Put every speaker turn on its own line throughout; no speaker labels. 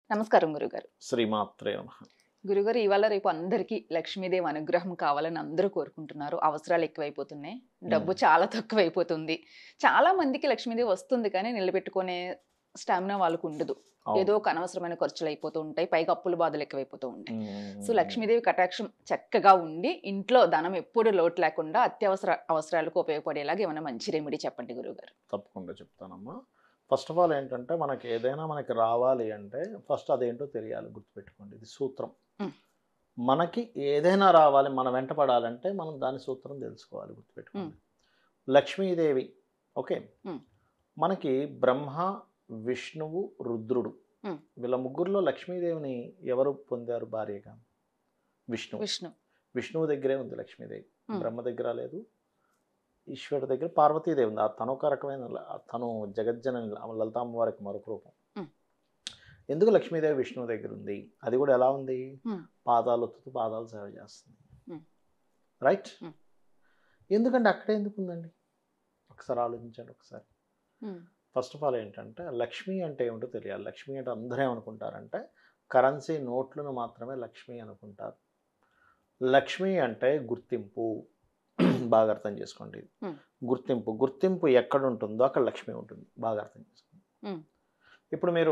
నమస్కారం గురుగారు
శ్రీమాత్రే నమ
గురుగారు ఇవాళ రేపు అందరికీ లక్ష్మీదేవి అనుగ్రహం కావాలని అందరూ కోరుకుంటున్నారు అవసరాలు ఎక్కువైపోతున్నాయి డబ్బు చాలా తక్కువైపోతుంది చాలా మందికి లక్ష్మీదేవి వస్తుంది కానీ నిలబెట్టుకునే స్టామినా వాళ్ళకు ఉండదు ఏదో ఒక అనవసరమైన ఖర్చులు అయిపోతూ ఉంటాయి పైగా అప్పుల బాధలు ఎక్కువైపోతూ ఉంటాయి సో లక్ష్మీదేవి కటాక్షం చక్కగా ఉండి ఇంట్లో ధనం ఎప్పుడు లోటు లేకుండా అత్యవసర అవసరాలకు ఉపయోగపడేలాగా ఏమైనా మంచి రెమెడీ చెప్పండి గురుగారు
తప్పకుండా చెప్తానమ్మా ఫస్ట్ ఆఫ్ ఆల్ ఏంటంటే మనకి ఏదైనా మనకి రావాలి అంటే ఫస్ట్ అదేంటో తెలియాలి గుర్తుపెట్టుకోండి ఇది సూత్రం
మ్.
మనకి ఏదైనా రావాలి మనం వెంట పడాలంటే మనం దాని సూత్రం తెలుసుకోవాలి గుర్తుపెట్టుకోండి లక్ష్మీదేవి ఓకే
మ్.
మనకి బ్రహ్మ విష్ణువు రుద్రుడు
మ్.
వీళ్ళ ముగ్గురులో లక్ష్మీదేవిని ఎవరు పొందారు భార్యగా విష్ణువు
విష్ణు
విష్ణువు దగ్గరే ఉంది లక్ష్మీదేవి
మ్.
బ్రహ్మ దగ్గర లేదు ఈశ్వరుడి దగ్గర పార్వతీదేవి ఉంది ఆ తను ఒక రకమైన ల- ఆ తను జగజ్జనని లలితామ్మవారికి మరొక రూపం
మ్.
ఎందుకు లక్ష్మీదేవి విష్ణువు దగ్గర ఉంది అది కూడా ఎలా ఉంది
మ్.
పాదాలు ఒత్తుతూ పాదాలు సేవ చేస్తుంది
మ్.
రైట్
మ్.
ఎందుకంటే అక్కడే ఎందుకు ఉందండి ఒకసారి ఆలోచించండి ఒకసారి
ఉమ్,
ఫస్ట్ ఆఫ్ ఆల్ ఏంటంటే లక్ష్మి అంటే ఏమిటో తెలియాలి లక్ష్మి అంటే అందరూ ఏమనుకుంటారంటే కరెన్సీ నోట్లను మాత్రమే లక్ష్మి అనుకుంటారు లక్ష్మి అంటే గుర్తింపు బాగా అర్థం చేసుకోండి
Hmm.
గుర్తింపు గుర్తింపు ఎక్కడ ఉంటుందో అక్కడ లక్ష్మి ఉంటుంది బాగా అర్థం చేసుకోండి
Hmm.
ఇప్పుడు మీరు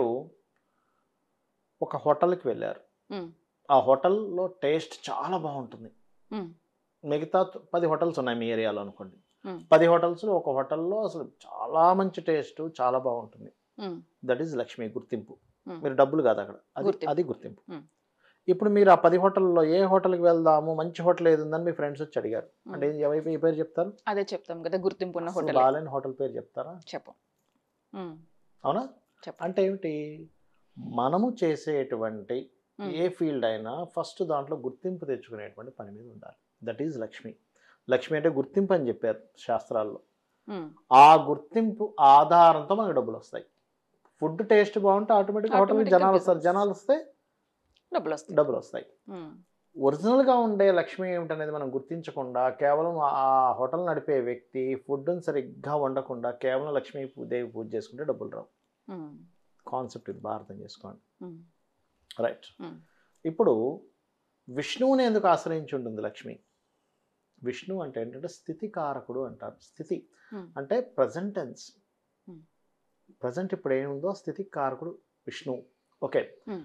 ఒక హోటల్కి వెళ్ళారు
ఉమ్,
ఆ హోటల్లో టేస్ట్ చాలా బాగుంటుంది
ఉమ్,
మిగతా త- పది హోటల్స్ ఉన్నాయి మీ ఏరియాలో అనుకోండి
Hmm.
పది హోటల్స్లో ఒక హోటల్లో అసలు చాలా మంచి టేస్ట్ చాలా బాగుంటుంది
ఉమ్,
దట్ ఈస్ లక్ష్మి గుర్తింపు
Hmm.
మీరు డబ్బులు కాదు అక్కడ అది
గుర్తింపు.
అది గుర్తింపు
Hmm.
ఇప్పుడు మీరు ఆ పది హోటల్లో ఏ హోటల్కి వెళ్దాము మంచి హోటల్ ఏది ఉందని మీ ఫ్రెండ్స్ వచ్చి అడిగారు
Hmm.
అంటే ఎవరి ఏ పేరు చెప్తారు
అదే చెప్తాం కదా గుర్తింపు ఉన్న
అసలు
హోటల్
బాలేని హోటల్ పేరు చెప్తారా
చెప్పం ఉమ్,
అవునా
చెప్పండి.
అంటే ఏమిటి మనము చేసేటువంటి
Hmm.
ఏ ఫీల్డ్ అయినా ఫస్ట్ దాంట్లో గుర్తింపు తెచ్చుకునేటువంటి పని మీద ఉండాలి దట్ ఈజ్ లక్ష్మి లక్ష్మి అంటే గుర్తింపు అని చెప్పారు శాస్త్రాల్లో
ఉమ్,
ఆ గుర్తింపు ఆధారంతో మనకు డబ్బులు వస్తాయి ఫుడ్ టేస్ట్ బాగుంటే ఆటోమేటిక్గా హోటల్కి
Automatic గా
జనాలు వస్తారు
business.
జనాలు వస్తే
డబ్బులు వస్తాయి
డబ్బులు వస్తాయి
ఉమ్,
ఒరిజినల్గా ఉండే లక్ష్మి ఏమిటనేది మనం గుర్తించకుండా కేవలం ఆ హోటల్ నడిపే వ్యక్తి ఫుడ్ని సరిగ్గా వండకుండా కేవలం లక్ష్మీ పూ- దేవి పూజ చేసుకుంటే డబ్బులు రావు
ఉమ్,
కాన్సెప్ట్ ఇది బాగా అర్థం చేసుకోండి
ఉమ్,
రైట్
ఉమ్,
ఇప్పుడు విష్ణువుని ఎందుకు ఆశ్రయించి ఉంటుంది లక్ష్మి విష్ణు అంటే ఏంటంటే స్థితికారకుడు అంటారు స్థితి
Hmm.
అంటే ప్రజెంట్ టెన్స్
Hmm.
ప్రజెంట్ ఇప్పుడు ఏముందో స్థితికారకుడు విష్ణు ఓకే
Hmm.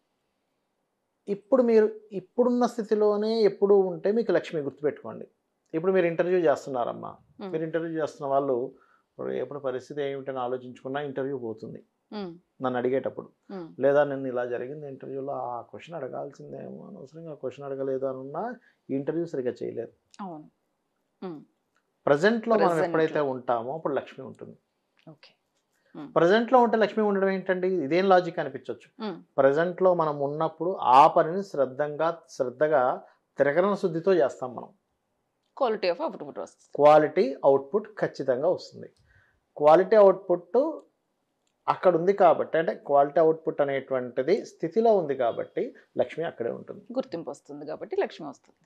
ఇప్పుడు మీరు ఇప్పుడున్న స్థితిలోనే ఎప్పుడు ఉంటే మీకు లక్ష్మి గుర్తుపెట్టుకోండి ఇప్పుడు మీరు ఇంటర్వ్యూ చేస్తున్నారమ్మా
ఉమ్,
మీరు ఇంటర్వ్యూ చేస్తున్న వాళ్ళు ఇప్పుడు ఎప్పుడు పరిస్థితి ఏమిటని ఆలోచించుకున్నా ఇంటర్వ్యూ పోతుంది
ఉమ్,
నన్ను అడిగేటప్పుడు
ఉమ్,
లేదా నిన్ను ఇలా జరిగింది ఇంటర్వ్యూలో ఆ క్వశ్చన్ అడగాల్సిందేమో అనవసరంగా ఆ క్వశ్చన్ అడగలేదు అని ఉన్నా ఇంటర్వ్యూ సరిగ్గా చేయలేదు
అవును ఉమ్,
ప్రజెంట్లో మనం
Present
ఎప్పుడైతే
లో.
ఉంటామో అప్పుడు లక్ష్మి ఉంటుంది
ఓకే
ప్రజెంట్లో ఉంటే లక్ష్మి ఉండడం ఏంటండి ఇదేం లాజిక్ అనిపించవచ్చు
ఉమ్,
ప్రజెంట్లో మనం ఉన్నప్పుడు ఆ పనిని శ్రద్ధంగా శ్రద్ధగా తిరగన శుద్ధితో చేస్తాం మనం
క్వాలిటీ ఆఫ్ అవుట్పుట్ వస్తుంది
క్వాలిటీ అవుట్పుట్ ఖచ్చితంగా వస్తుంది క్వాలిటీ అవుట్పుట్ అక్కడ ఉంది కాబట్టి అంటే క్వాలిటీ అవుట్పుట్ అనేటువంటిది స్థితిలో ఉంది కాబట్టి లక్ష్మి అక్కడే ఉంటుంది
గుర్తింపు వస్తుంది కాబట్టి లక్ష్మి వస్తుంది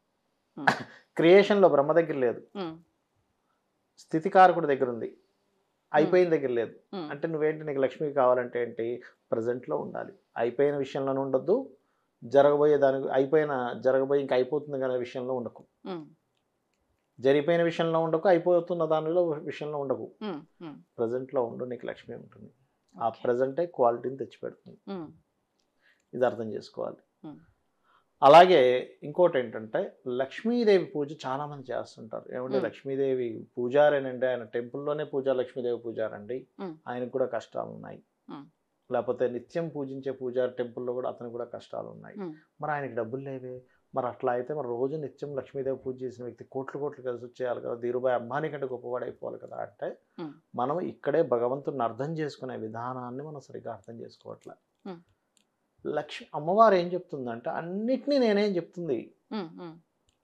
క్రియేషన్లో బ్రహ్మ దగ్గర లేదు
ఉమ్,
స్థితికారకుడి దగ్గర ఉంది అయిపోయిన దగ్గర లేదు
ఉమ్,
అంటే నువ్వేంటి నీకు లక్ష్మి కావాలంటే ఏంటి ప్రజెంట్లో ఉండాలి అయిపోయిన విషయంలోనే ఉండొద్దు జరగబోయే దాని అయిపోయిన జరగబోయే ఇంకా అయిపోతుంది కదా విషయంలో ఉండకు
ఉమ్,
జరిగిపోయిన విషయంలో ఉండకు అయిపోతున్న దానిలో విషయంలో ఉండకు
ఉమ్, ఉమ్,
ప్రజెంట్లో ఉండు నీకు లక్ష్మి ఉంటుంది ఆ
ఓకే.
ప్రజెంటే క్వాలిటీని తెచ్చిపెడుతుంది
ఉమ్,
ఇది అర్థం చేసుకోవాలి
ఉమ్,
అలాగే ఇంకోటి ఏంటంటే లక్ష్మీదేవి పూజ చాలా మంది చేస్తుంటారు ఏమంటే
మ్.
లక్ష్మీదేవి పూజారేనండి ఆయన టెంపుల్లోనే పూజ లక్ష్మీదేవి పూజారండి
మ్.
ఆయనకు కూడా కష్టాలు ఉన్నాయి
మ్.
లేకపోతే నిత్యం పూజించే పూజారి టెంపుల్లో కూడా అతనికి కూడా కష్టాలు ఉన్నాయి
మ్.
మరి ఆయనకి డబ్బులు లేవే మరి అట్లా అయితే మరి రోజు నిత్యం లక్ష్మీదేవి పూజ చేసిన వ్యక్తి కోట్లు కోట్లు కలిసి వచ్చేయాలి కదా ధీరుబాయి అంబానీ కంటే గొప్పవాడు అయిపోవాలి కదా అంటే
మ్.
మనం ఇక్కడే భగవంతుడిని అర్థం చేసుకునే విధానాన్ని మనం సరిగ్గా అర్థం చేసుకోవట్లే
మ్.
లక్ష్మి అమ్మవారు ఏం చెప్తుందంటే అన్నిటినీ నేనేం చెప్తుంది
ఉమ్, ఉమ్.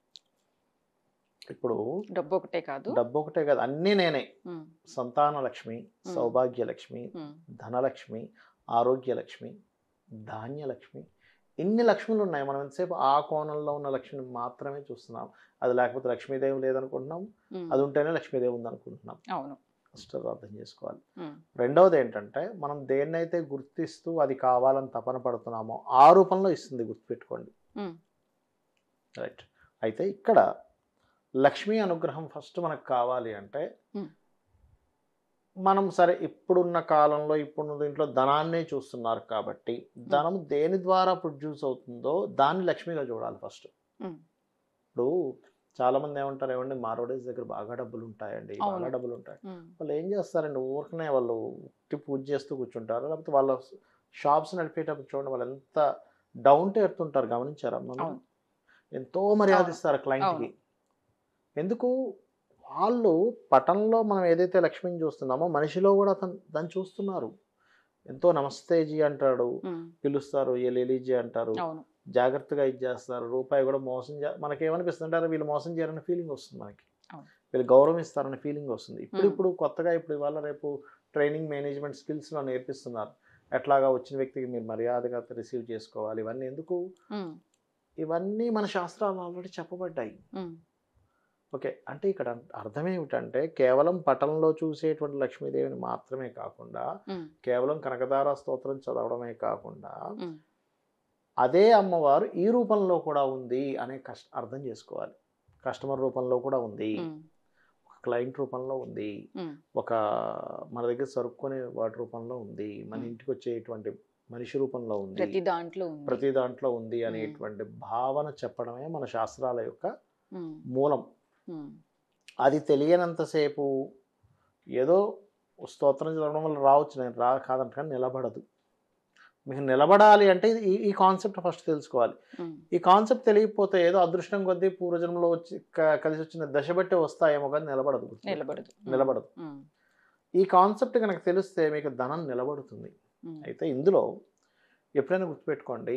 ఇప్పుడు
డబ్బు ఒకటే కాదు
డబ్బు ఒకటే కాదు అన్నీ నేనే
ఉమ్,
సంతాన లక్ష్మి సౌభాగ్య లక్ష్మి
ఉమ్,
ధనలక్ష్మి ఆరోగ్య లక్ష్మి ధాన్యలక్ష్మి ఇన్ని లక్ష్ములు ఉన్నాయి మనం ఎంతసేపు ఆ కోణంలో ఉన్న లక్ష్మిని మాత్రమే చూస్తున్నాం అది లేకపోతే లక్ష్మీదేవి లేదనుకుంటున్నాం
ఉమ్,
అది ఉంటేనే లక్ష్మీదేవి ఉందనుకుంటున్నాం
అవును
ఫస్ట్ అది అర్థం చేసుకోవాలి
ఉమ్,
రెండవది ఏంటంటే మనం దేన్నైతే గుర్తిస్తూ అది కావాలని తపన పడుతున్నామో ఆ రూపంలో ఇస్తుంది గుర్తుపెట్టుకోండి
ఉమ్,
రైట్ అయితే ఇక్కడ లక్ష్మీ అనుగ్రహం ఫస్ట్ మనకు కావాలి అంటే
Hmm.
మనం సరే ఇప్పుడున్న కాలంలో ఇప్పుడున్న దీంట్లో ధనాన్నే చూస్తున్నారు కాబట్టి ధనం దేని ద్వారా ప్రొడ్యూస్ అవుతుందో దాన్ని లక్ష్మిగా చూడాలి ఫస్ట్
ఉమ్,
ఇప్పుడు చాలా మంది ఏమంటారు ఏమండి మారోడేస్ దగ్గర బాగా డబ్బులు ఉంటాయండి బాగా
అవును.
డబ్బులు ఉంటాయి
ఉమ్,
వాళ్ళు ఏం చేస్తారండి ఊరికనే వాళ్ళు ఉట్టి పూజ చేస్తూ కూర్చుంటారు లేకపోతే వాళ్ళ షాప్స్ నడిపేటప్పుడు చూడండి వాళ్ళు ఎంత డౌన్ టు ఎర్త్ ఉంటారు గమనించారా మనం
అవును.
ఎంతో మర్యాద
అవును.
ఇస్తారు క్లయింట్కి
అవును.
ఎందుకు వాళ్ళు పటంలో మనం ఏదైతే లక్ష్మిని చూస్తున్నామో మనిషిలో కూడా అతను దాన్ని చూస్తున్నారు ఎంతో నమస్తే జీ అంటాడు
ఉమ్,
పిలుస్తారు ఏ లేలీజీ అంటారు
అవును
జాగ్రత్తగా ఇచ్చేస్తారు రూపాయి కూడా మోసం చే మనకి ఏమనిపిస్తుంది అంటే వీళ్ళు మోసం చేయాలనే ఫీలింగ్ వస్తుంది మనకి
అవును.
వీళ్ళు గౌరవం ఇస్తారనే ఫీలింగ్ వస్తుంది ఇప్పుడు
Hmm.
ఇప్పుడు కొత్తగా ఇప్పుడు ఇవాళ రేపు ట్రైనింగ్ మేనేజ్మెంట్ స్కిల్స్లో నేర్పిస్తున్నారు ఎట్లాగా వచ్చిన వ్యక్తికి మీరు మర్యాదగా రిసీవ్ చేసుకోవాలి ఇవన్నీ ఎందుకు
ఉమ్,
ఇవన్నీ మన శాస్త్రాలు ఆల్రెడీ చెప్పబడ్డాయి
ఉమ్,
ఓకే అంటే ఇక్కడ అర్థం ఏమిటంటే కేవలం పటంలో చూసేటువంటి లక్ష్మీదేవిని మాత్రమే కాకుండా
ఉమ్,
కేవలం కనకదార స్తోత్రం చదవడమే కాకుండా
ఉమ్,
అదే అమ్మవారు ఈ రూపంలో కూడా ఉంది అనే కష్ట అర్థం చేసుకోవాలి కస్టమర్ రూపంలో కూడా ఉంది
ఉమ్,
ఒక క్లయింట్ రూపంలో ఉంది
ఉమ్,
ఒక మన దగ్గర సరుక్కునే వాటి రూపంలో ఉంది మన
Hmm.
ఇంటికి వచ్చేటువంటి మనిషి రూపంలో ఉంది
ప్రతి దాంట్లో ఉంది
ప్రతి దాంట్లో ఉంది అనేటువంటి భావన చెప్పడమే మన శాస్త్రాల యొక్క
ఉమ్,
మూలం
ఉమ్,
అది తెలియనంతసేపు ఏదో స్తోత్రం చదవడం వల్ల రావచ్చు నేను రా కాదంట కానీ నిలబడదు మీకు నిలబడాలి అంటే ఇది- ఈ ఈ కాన్సెప్ట్ ఫస్ట్ తెలుసుకోవాలి
ఉమ్,
ఈ కాన్సెప్ట్ తెలియకపోతే ఏదో అదృష్టం కొద్దీ పూర్వజన్మలో వచ్చి క- కలిసి వచ్చిన దశ బట్టి వస్తాయేమో కానీ నిలబడదు
నిలబడదు ఉమ్,
నిలబడదు
ఉమ్,
ఈ కాన్సెప్ట్ కనుక తెలిస్తే మీకు ధనం నిలబడుతుంది
ఉమ్,
అయితే ఇందులో ఎప్పుడైనా గుర్తుపెట్టుకోండి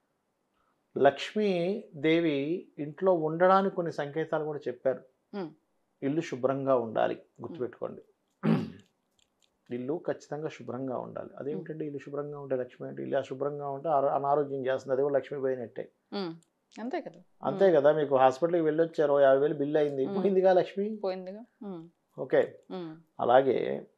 లక్ష్మీ దేవి ఇంట్లో ఉండడానికి కొన్ని సంకేతాలు కూడా చెప్పారు
Hmm.
ఇల్లు శుభ్రంగా ఉండాలి గుర్తుపెట్టుకోండి ఇల్లు ఖచ్చితంగా శుభ్రంగా ఉండాలి అదేమిటంటే ఇల్లు శుభ్రంగా ఉంటే లక్ష్మి అంటే ఇల్లు అశుభ్రంగా ఉంటే ఆరో- అనారోగ్యం చేస్తుంది అది కూడా లక్ష్మి పోయినట్టే
ఉమ్, అంతే కదా
అంతే
ఉమ్,
కదా మీకు హాస్పిటల్కి వెళ్ళొచ్చారు ఓ యాభై వేలు బిల్ అయింది
Hmm.
పోయిందిగా లక్ష్మి
పోయిందిగా ఉమ్,
ఓకే
ఉమ్,
అలాగే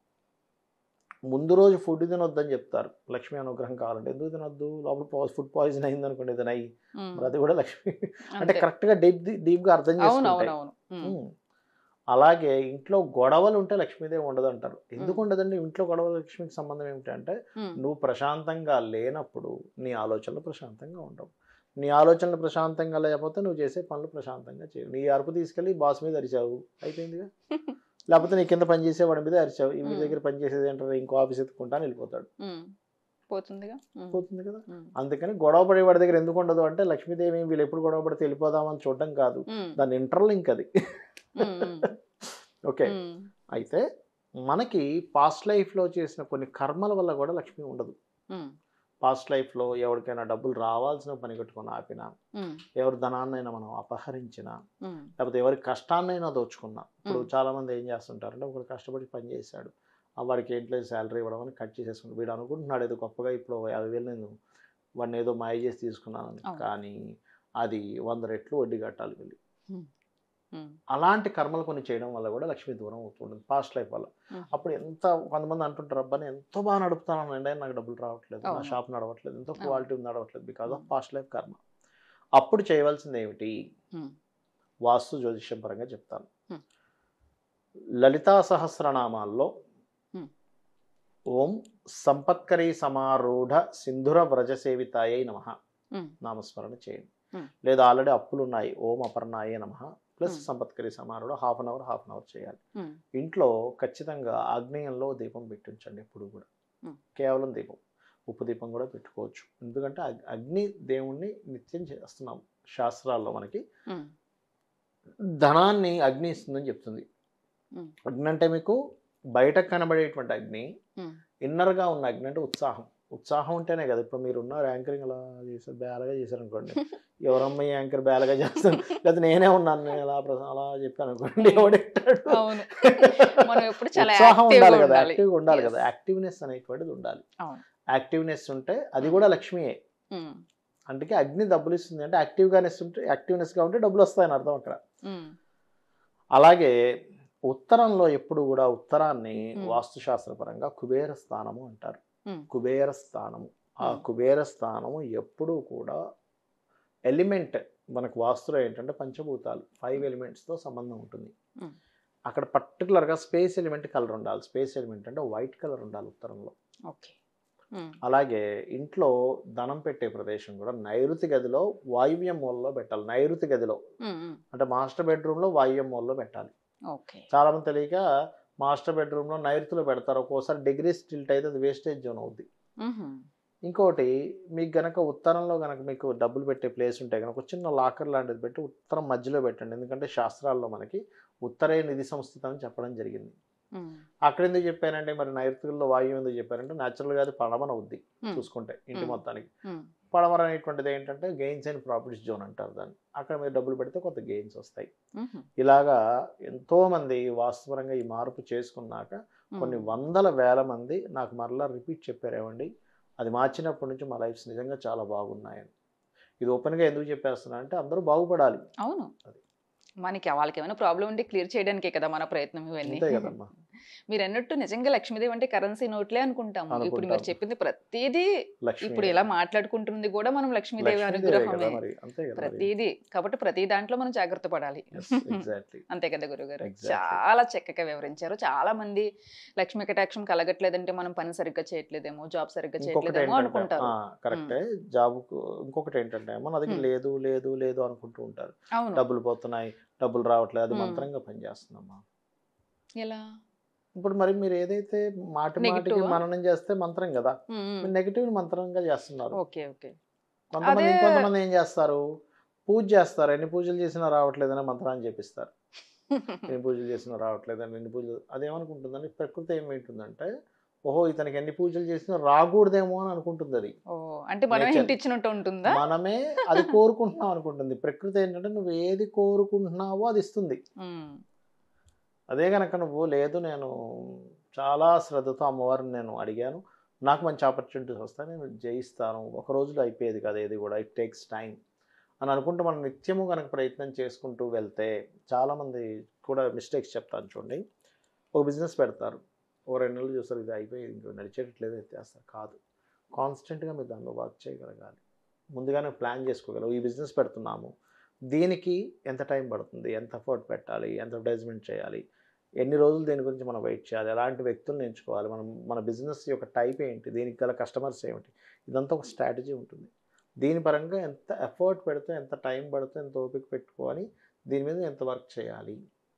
ముందు రోజు ఫుడ్ తినొద్దని చెప్తారు లక్ష్మి అనుగ్రహం కావాలంటే ఎందుకు తినొద్దు లోపల ఫుడ్ పాయిజన్ అయింది అనుకోండి ఏదైనా అయ్యి
ఉమ్,
మరి అది కూడా లక్ష్మి అంటే
అంతే.
కరెక్ట్గా డీప్ డీప్గా అర్థం
అవును అవును
చేసుకుంటాయి
అవును ఉమ్,
ఉమ్. అలాగే ఇంట్లో గొడవలు ఉంటే లక్ష్మీదేవి ఉండదు అంటారు ఎందుకు
ఉమ్.
ఉండదండి ఇంట్లో గొడవలు లక్ష్మికి సంబంధం ఏమిటంటే
ఉమ్,
నువ్వు ప్రశాంతంగా లేనప్పుడు నీ ఆలోచనలు ప్రశాంతంగా ఉండవు నీ ఆలోచనలు ప్రశాంతంగా లేకపోతే నువ్వు చేసే పనులు ప్రశాంతంగా చేయవు నీ అరుపు తీసుకెళ్ళి బాస్ మీద అరిచావు అయిపోయిందిగా లేకపోతే నీ కింద పని చేసే వాడి మీద అరిచావు ఈ వీడి
ఉమ్.
దగ్గర పని చేసేది ఏంటంటే ఇంకో ఆఫీస్ ఎత్తుకుంటాను వెళ్ళిపోతాడు
ఉమ్, పోతుందిగా ఉమ్,
పోతుంది కదా
ఉమ్,
అందుకని గొడవ పడే వాడి దగ్గర ఎందుకు ఉండదు అంటే లక్ష్మీదేవి వీళ్ళు ఎప్పుడు గొడవ పడితే వెళ్ళిపోదామని చూడడం కాదు
ఉమ్,
దాని ఇంటర్లింక్ అది
ఉమ్, ఉమ్,
ఓకే
ఉమ్,
అయితే మనకి పాస్ట్ లైఫ్లో చేసిన కొన్ని కర్మల వల్ల కూడా లక్ష్మి ఉండదు
ఉమ్,
పాస్ట్ లైఫ్లో ఎవరికైనా డబ్బులు రావాల్సిన పని కట్టుకొని ఆపినా
ఉమ్,
ఎవరి ధనాన్నైనా మనం అపహరించినా
ఉమ్,
లేకపోతే ఎవరి కష్టాన్నైనా దోచుకున్నా ఇప్పుడు
మ్మ్.
చాలా మంది ఏం చేస్తుంటారంటే ఒకరు కష్టపడి పని చేశాడు ఆ వాడికి ఏంట్లో శాలరీ ఇవ్వడం అని కట్ చేసేసుకుంటాడు వీడు అనుకుంటున్నాడు ఏదో గొప్పగా ఇప్పుడు ఓ యాభై వేలు నేను వాడిని ఏదో మాయ చేసి తీసుకున్నానని
అవును.
కానీ అది వంద రెట్లు వడ్డీ కట్టాలి వెళ్ళి
ఉమ్, ఉమ్,
అలాంటి కర్మలు కొన్ని చేయడం వల్ల కూడా లక్ష్మి దూరం అవుతుంటుంది పాస్ట్ లైఫ్ వల్ల
మ్మ్.
అప్పుడు ఎంత కొంతమంది అంటుంటారు అబ్బా నేను ఎంతో బాగా నడుపుతాను అండి నాకు డబ్బులు రావట్లేదు నా
అవును.
షాప్ నడవట్లేదు ఎంతో
అవును.
క్వాలిటీ నడవట్లేదు because of
hmm.
Past life karma అప్పుడు చేయవలసింది ఏమిటి
ఉమ్,
వాస్తు జ్యోతిష్యం పరంగా చెప్తాను
మ్మ్.
లలితా సహస్రనామాల్లో
మ్మ్.
ఓం సంపత్కరీ సమారూఢ సింధుర వ్రజ సేవితాయై నమ
ఉమ్,
నామస్మరణ చేయండి
మ్మ్.
లేదా ఆల్రెడీ అప్పులు ఉన్నాయి ఓం అపర్ణాయే నమ ప్లస్
మ్మ్.
సంపత్కరీ సమారూఢ half an hour half an hour చేయాలి
ఉమ్,
ఇంట్లో ఖచ్చితంగా ఆగ్నేయంలో దీపం పెట్టించండి ఎప్పుడు కూడా
మ్మ్.
కేవలం దీపం ఉప్పు దీపం కూడా పెట్టుకోవచ్చు ఎందుకంటే అగ్- అగ్ని దేవుణ్ణి నిత్యం చేస్తున్నాం శాస్త్రాల్లో మనకి
ఉమ్,
ధనాన్ని అగ్ని ఇస్తుందని చెప్తుంది
మ్మ్.
అగ్ని అంటే మీకు బయటకు కనబడేటువంటి అగ్ని
ఉమ్,
ఇన్నర్గా ఉన్న అగ్ని అంటే ఉత్సాహం ఉత్సాహం ఉంటేనే కదా ఇప్పుడు మీరు ఉన్నారు యాంకరింగ్ అలా చేశారు బేలగా చేశారు అనుకోండి ఎవరమ్మ ఈ యాంకర్ బేలగా చేస్తాను లేదా నేనే ఉన్నాను నేను అలా ప్రస- అలా చెప్పాను అనుకోండి ఎవడెట్టాడు
అవును మనం ఎప్పుడు చాలా
ఉత్సాహం
active గా
ఉండాలి కదా
ఉండాలి.
యాక్టివ్గా ఉండాలి
Yes.
కదా యాక్టివ్నెస్ అనేటువంటిది ఉండాలి
అవును.
యాక్టివ్నెస్ ఉంటే అది కూడా లక్ష్మియే
ఉమ్,
అందుకే అగ్ని డబ్బులు ఇస్తుంది అంటే యాక్టివ్గానెస్ ఉంటే యాక్టివ్నెస్గా ఉంటే డబ్బులు వస్తాయని అర్థం అక్కడ
ఉమ్,
అలాగే ఉత్తరంలో ఎప్పుడు కూడా ఉత్తరాన్ని
మ్మ్.
వాస్తుశాస్త్రపరంగా కుబేర స్థానము అంటారు
మ్మ్.
కుబేర స్థానము ఆ
మ్మ్. కుబేర
కుబేర స్థానము ఎప్పుడూ కూడా ఎలిమెంట్ మనకు వాస్తులో ఏంటంటే పంచభూతాలు ఫైవ్ ఎలిమెంట్స్తో సంబంధం ఉంటుంది
మ్మ్.
అక్కడ పర్టికులర్గా స్పేస్ ఎలిమెంట్ కలర్ ఉండాలి స్పేస్ ఎలిమెంట్ అంటే వైట్ కలర్ ఉండాలి ఉత్తరంలో
ఓకే ఉమ్,
అలాగే ఇంట్లో ధనం పెట్టే ప్రదేశం కూడా నైరుతి గదిలో వాయువ్య మూలలో పెట్టాలి నైరుతి గదిలో
ఉమ్, ఉమ్,
అంటే మాస్టర్ బెడ్రూమ్లో వాయువ్య మూలలో పెట్టాలి
ఓకే
చాలా మంది తెలియక మాస్టర్ బెడ్రూమ్లో నైరుతిలో పెడతారు ఒక్కోసారి డిగ్రీ స్టిల్ట్ అయితే అది వేస్టేజ్ జోన్ అవుద్ది
ఉహు,
ఇంకోటి మీకు గనక ఉత్తరంలో గనక మీకు డబ్బులు పెట్టే ప్లేస్ ఉంటే కనుక ఒక చిన్న లాకర్ లాంటిది పెట్టి ఉత్తరం మధ్యలో పెట్టండి ఎందుకంటే శాస్త్రాల్లో మనకి ఉత్తరే నిధి సంస్థితం అని చెప్పడం జరిగింది
ఉమ్,
అక్కడ ఎందుకు చెప్పారంటే మరి నైరుతిలో వాయువు ఎందుకు చెప్పారంటే న్యాచురల్గా అది పడమన అవుద్ది
ఉమ్,
చూసుకుంటే ఇంటి
మ్మ్.
మొత్తానికి
ఉమ్,
పడమర అనేటువంటిది ఏంటంటే గెయిన్స్ అండ్ ప్రాఫిట్స్ జోన్ అంటారు దాన్ని అక్కడ మీరు డబ్బులు పెడితే కొంత గెయిన్స్ వస్తాయి
ఉహు,
ఇలాగా ఎంతో మంది వాస్తవరంగా ఈ మార్పు చేసుకున్నాక కొన్ని
ఉమ్,
వందల వేల మంది నాకు మరలా రిపీట్ చెప్పారేమండి అది మార్చినప్పటి నుంచి మా లైఫ్స్ నిజంగా చాలా బాగున్నాయని ఇది ఓపెన్గా ఎందుకు చెప్పేస్తున్నా అంటే అందరూ బాగుపడాలి
అవును
అది.
మనకి వాళ్ళకి ఏమైనా ప్రాబ్లం ఉంటే క్లియర్ చేయడానికే కదా మన ప్రయత్నం ఇవన్నీ
అంతే కదమ్మా
మీరు అన్నట్టు నిజంగా లక్ష్మీదేవి అంటే కరెన్సీ నోట్లే అనుకుంటాము ఇప్పుడు మీరు
అనుకుంటాము.
చెప్పింది ప్రతిదీ
లక్ష్మి
ఇప్పుడు ఇలా మాట్లాడుకుంటుంది కూడా మనం లక్ష్మీదేవి
లక్ష్మీదేవే కదా
అనుగ్రహమే
మరి అంతే కదా మరి
ప్రతిదీ కాబట్టి ప్రతి దాంట్లో మనం జాగ్రత్త పడాలి
ఎగ్జాక్ట్లీ
అంతే కదా గురుగారు
Exactly.
చాలా చక్కగా వివరించారు చాలా మంది లక్ష్మీ కటాక్షం కలగట్లేదంటే మనం పని సరిగ్గా చేయట్లేదేమో జాబ్ సరిగ్గా
ఇంకొకటి
చేయట్లేదేమో
ఏంటంటే
అనుకుంటారు
కరెక్టే జాబ్కు ఇంకొకటి ఏంటంటే మన దగ్గర
మ్మ్.
లేదు లేదు లేదు అనుకుంటూ ఉంటారు
అవును
డబ్బులు పోతున్నాయి డబ్బులు రావట్లేదు అది
మ్మ్.
మంత్రంగా పనిచేస్తుందమ్మా
ఎలా
ఇప్పుడు మరి మీరు ఏదైతే మాటి మాటికి
Negative ఆ?
మననం చేస్తే మంత్రం కదా
ఉమ్, ఉమ్.
మీరు నెగిటివ్ మంత్రంగా చేస్తున్నారు
ఓకే ఓకే
కొంతమంది
అదే-
ఇంకొంతమంది ఏం చేస్తారు పూజ చేస్తారు ఎన్ని పూజలు చేసినా రావట్లేదని మంత్రాన్ని చెప్పిస్తారు ఎన్ని పూజలు చేసినా రావట్లేదని ఎన్ని పూజలు అదేమనుకుంటుందని ప్రకృతి ఏమింటుందంటే ఓహో ఇతనికి ఎన్ని పూజలు చేసినా రాకూడదేమో అని అనుకుంటుంది అది
ఓ అంటే మనమే
Nature.
హింట్ ఇచ్చినట్టు ఉంటుందా
మనమే అది కోరుకుంటున్నాం అనుకుంటుంది ప్రకృతి ఏంటంటే నువ్వు ఏది కోరుకుంటున్నావో అది ఇస్తుంది
ఉమ్,
అదే కనుక నువ్వు లేదు నేను చాలా శ్రద్ధతో అమ్మవారిని నేను అడిగాను నాకు మంచి ఆపర్చునిటీస్ వస్తాయి నేను జయిస్తాను ఒక రోజులో అయిపోయేది కదా ఏది కూడా ఇట్ టేక్స్ టైం అని అనుకుంటూ మనం నిత్యము కనుక ప్రయత్నం చేసుకుంటూ వెళ్తే చాలామంది కూడా మిస్టేక్స్ చెప్తాను చూడండి ఒక బిజినెస్ పెడతారు ఓ రెండు నెలలు చూస్తారు ఇది అయిపోయి ఇంకో నడిచేటట్లేదు ఎత్తేస్తారు కాదు కాన్స్టెంట్గా మీరు దానిలో వర్క్ చేయగలగాలి ముందుగానే ప్లాన్ చేసుకోగలవు ఈ బిజినెస్ పెడుతున్నాము దీనికి ఎంత టైం పడుతుంది ఎంత ఎఫర్ట్ పెట్టాలి ఎంత అడ్వర్టైజ్మెంట్ చేయాలి ఎన్ని రోజులు దీని గురించి మనం వెయిట్ చేయాలి ఎలాంటి వ్యక్తులను ఎంచుకోవాలి మనం మన బిజినెస్ యొక్క టైప్ ఏంటి దీనికి గల కస్టమర్స్ ఏమిటి ఇదంతా ఒక స్ట్రాటజీ ఉంటుంది దీని పరంగా ఎంత ఎఫర్ట్ పెడితే ఎంత టైం పడితే ఎంత ఓపిక పెట్టుకోవాలి దీని మీద ఎంత వర్క్ చేయాలి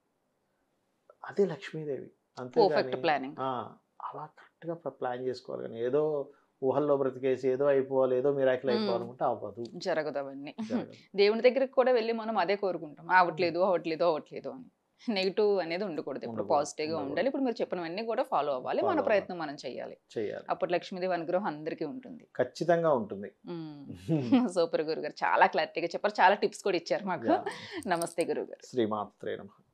అదే లక్ష్మీదేవి
పర్ఫెక్ట్
అంతే
ప్లానింగ్
అలా కరెక్ట్గా ప్లాన్ చేసుకోవాలి కానీ ఏదో ఊహల్లో బ్రతికేసి ఏదో అయిపోవాలి ఏదో మిరాకిల్
మ్మ్.
అయిపోవాలనుకుంటే అవ్వదు
జరగదు అవన్నీ
జరగదు.
దేవుని దగ్గరికి కూడా వెళ్ళి మనం అదే కోరుకుంటాం అవ్వట్లేదు అవ్వట్లేదు అవ్వట్లేదు అని నెగిటివ్ అనేది ఉండకూడదు ఇప్పుడు
ఉండకూడదు,
పాజిటివ్ గా
ఉండకూడదు.
ఉండాలి ఇప్పుడు మీరు చెప్పినవన్నీ కూడా ఫాలో అవ్వాలి మన
Follow
ప్రయత్నం మనం చేయాలి
చేయాలి
అప్పుడు లక్ష్మీదేవి అనుగ్రహం అందరికీ ఉంటుంది
ఖచ్చితంగా ఉంటుంది
సూపర్ గురుగారు చాలా క్లారిటీగా చెప్పారు చాలా టిప్స్ కూడా ఇచ్చారు మాకు
Yeah.
నమస్తే గురుగారు
శ్రీమాత్రే నమ